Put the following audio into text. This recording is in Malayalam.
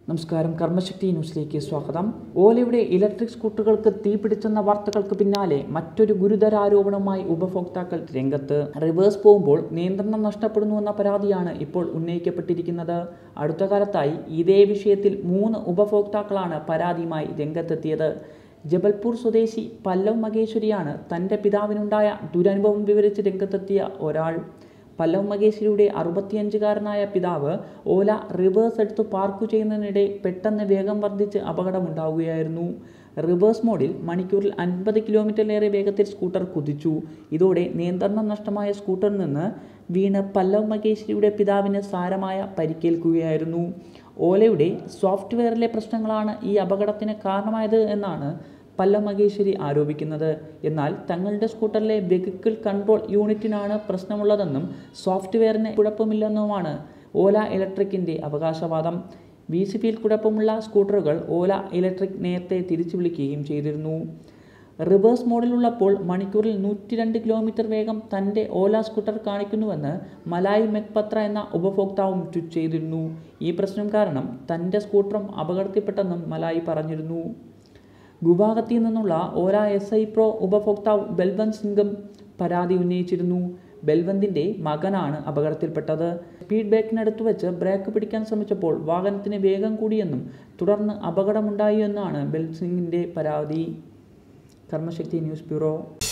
നമസ്കാരം കർമ്മശക്തി ന്യൂസിലേക്ക് സ്വാഗതം ഓലയുടെ ഇലക്ട്രിക് സ്കൂട്ടറുകൾക്ക് തീപിടിച്ചെന്ന വാർത്തകൾക്ക് പിന്നാലെ മറ്റൊരു ഗുരുതര ആരോപണവുമായി ഉപഭോക്താക്കൾ രംഗത്ത് റിവേഴ്സ് പോകുമ്പോൾ നിയന്ത്രണം നഷ്ടപ്പെടുന്നുവെന്ന പരാതിയാണ് ഇപ്പോൾ ഉന്നയിക്കപ്പെട്ടിരിക്കുന്നത് അടുത്ത കാലത്തായി ഇതേ വിഷയത്തിൽ മൂന്ന് ഉപഭോക്താക്കളാണ് പരാതിയുമായി രംഗത്തെത്തിയത് ജബൽപൂർ സ്വദേശി പല്ലവ് മകേശ്വരിയാണ് തൻ്റെ പിതാവിനുണ്ടായ ദുരനുഭവം വിവരിച്ച് രംഗത്തെത്തിയ ഒരാൾ പല്ലവ് മകേശ്വരിയുടെ അറുപത്തിയഞ്ചുകാരനായ പിതാവ് ഓല റിവേഴ്സ് എടുത്ത് പാർക്ക് ചെയ്യുന്നതിനിടെ പെട്ടെന്ന് വേഗം വർദ്ധിച്ച് അപകടമുണ്ടാവുകയായിരുന്നു റിവേഴ്സ് മോഡിൽ മണിക്കൂറിൽ അൻപത് കിലോമീറ്ററിലേറെ വേഗത്തിൽ സ്കൂട്ടർ കുതിച്ചു ഇതോടെ നിയന്ത്രണം നഷ്ടമായ സ്കൂട്ടറിൽ നിന്ന് വീണ് പല്ലവ് മകേശ്വരിയുടെ പിതാവിന് സാരമായ പരിക്കേൽക്കുകയായിരുന്നു ഓലയുടെ സോഫ്റ്റ്വെയറിലെ പ്രശ്നങ്ങളാണ് ഈ അപകടത്തിന് കാരണമായത് എന്നാണ് പല്ലവ് മകേശ്വരി ആരോപിക്കുന്നത് എന്നാൽ തങ്ങളുടെ സ്കൂട്ടറിലെ വെഹിക്കിൾ കൺട്രോൾ യൂണിറ്റിനാണ് പ്രശ്നമുള്ളതെന്നും സോഫ്റ്റ്വെയറിന് കുഴപ്പമില്ലെന്നുമാണ് ഓല ഇലക്ട്രിക്കിൻ്റെ അവകാശവാദം വി സി പിയിൽ കുഴപ്പമുള്ള സ്കൂട്ടറുകൾ ഓല ഇലക്ട്രിക് നേരത്തെ തിരിച്ചു വിളിക്കുകയും ചെയ്തിരുന്നു റിവേഴ്സ് മോഡിലുള്ളപ്പോൾ മണിക്കൂറിൽ നൂറ്റി രണ്ട് കിലോമീറ്റർ വേഗം തൻ്റെ ഓല സ്കൂട്ടർ കാണിക്കുന്നുവെന്ന് മലായ് മെക്പത്ര എന്ന ഉപഭോക്താവും ട്വീറ്റ് ചെയ്തിരുന്നു ഈ പ്രശ്നം കാരണം തൻ്റെ സ്കൂട്ടറും അപകടത്തിൽപ്പെട്ടെന്നും മലായി പറഞ്ഞിരുന്നു ഗുവാഹത്തിയിൽ നിന്നുള്ള ഓല എസ് ഐ പ്രോ ഉപഭോക്താവ് ബൽവന്ത് സിംഗും പരാതി ഉന്നയിച്ചിരുന്നു ബൽവന്തിൻ്റെ മകനാണ് അപകടത്തിൽപ്പെട്ടത് സ്പീഡ് ബ്രേക്കിനടുത്ത് വെച്ച് ബ്രേക്ക് പിടിക്കാൻ ശ്രമിച്ചപ്പോൾ വാഹനത്തിന് വേഗം കൂടിയെന്നും തുടർന്ന് അപകടമുണ്ടായി എന്നാണ് ബൽസിംഗിൻ്റെ പരാതി കർമ്മശക്തി ന്യൂസ് ബ്യൂറോ